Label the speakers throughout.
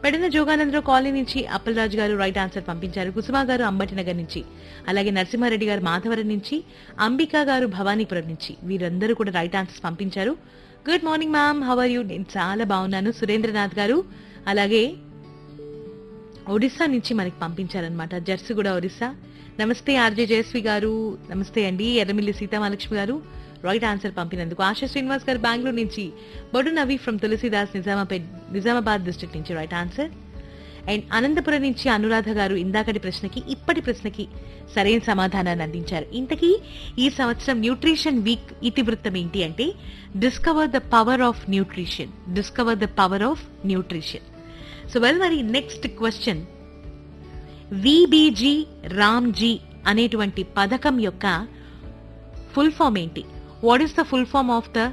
Speaker 1: Pedana Jogananda Rao colony నుంచి అప్పలరాజు గారు right answer పంపించారు కుసుమా గారు అంబటి నగర్ నుంచి అలాగే నరసింహారెడ్డి గారు మాధవరం నుంచి అంబికా గారు భవానీపురం నుంచి వీరందరూ కూడా రైట్ ఆన్సర్స్ పంపించారు good morning ma'am how are you నేను చాలా బాగున్నాను సురేంద్రనాథ్ గారు అలాగే ఒడిస్సా నుంచి మనకి పంపించారనమాట జర్సిగూడ ఒడిస్సా నమస్తే ఆర్జే జయశ్రీ గారు నమస్తే అండి ఎర్రమిల్లి సీతామహాలక్ష్మి గారు రైట్ ఆన్సర్ పంపినందుకు ఆశా శ్రీనివాస్ గారు బెంగళూరు నుంచి బొడు నవీ ఫ్రమ్ తులసిదాస్ నిజామాబాద్ నిజామాబాద్ డిస్ట్రిక్ట్ నుంచి రైట్ ఆన్సర్ అండ్ అనంతపురం నుంచి అనురాధ గారు ఇందాకటి ప్రశ్నకి ఇప్పటి ప్రశ్నకి సరైన సమాధానాన్ని అందించారు ఇంతకీ ఈ సంవత్సరం న్యూట్రిషన్ వీక్ ఇతివృత్తం ఏంటి అంటే discover the power of nutrition discover the power of nutrition so well మరి నెక్స్ట్ క్వశ్చన్ విబిజి రామ్జీ అనేటువంటి పథకం యొక్క ఫుల్ ఫామ్ ఏంటి what is the full form of the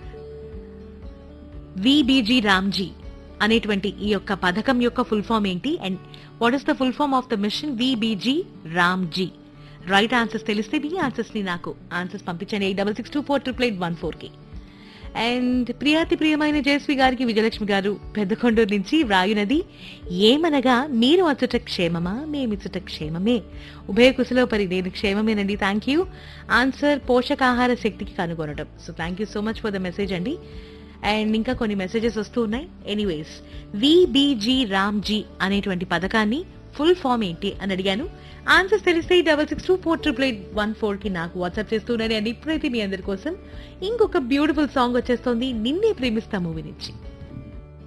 Speaker 1: V B G Ramji అనేటువంటి ఈ యొక్క పథకం యొక్క ఫుల్ ఫామ్ ఏంటి and what is the full form of the mission V B G Ramji right answers తెలిస్తే మీ ఆన్సర్స్ ని నాకు ఆన్సర్స్ పంపించండి eight double six two four triple eight one four కి అండ్ ప్రియాతి ప్రియమైన జయశ్రీ గారికి విజయలక్ష్మి గారు పెద్దకొండూరు నుంచి వ్రాయునది ఏమనగా మీరు అచ్చుట క్షేమమా మేమిచ్చుట క్షేమమే ఉభయ కుశలో పరి నేను క్షేమమేనండి థ్యాంక్ యూ ఆన్సర్ పోషకాహార శక్తికి కనుగొనడం so thank you so much for the message అండి అండ్ ఇంకా కొన్ని మెసేజెస్ వస్తూ ఉన్నాయి ఎనీవేస్ విబిజి రామ్జీ అనేటువంటి పథకాన్ని ఫుల్ ఫామ్ ఏంటి అని అడిగాను ఆన్సర్స్ తెలిస్తే double six two four triple eight one four కి నాకు వాట్సాప్ చేస్తున్నాను అండ్ ఇప్పుడైతే మీ అందరి కోసం ఇంకొక బ్యూటిఫుల్ సాంగ్ వచ్చేస్తుంది నిన్నే ప్రేమిస్తా మూవీ నుంచి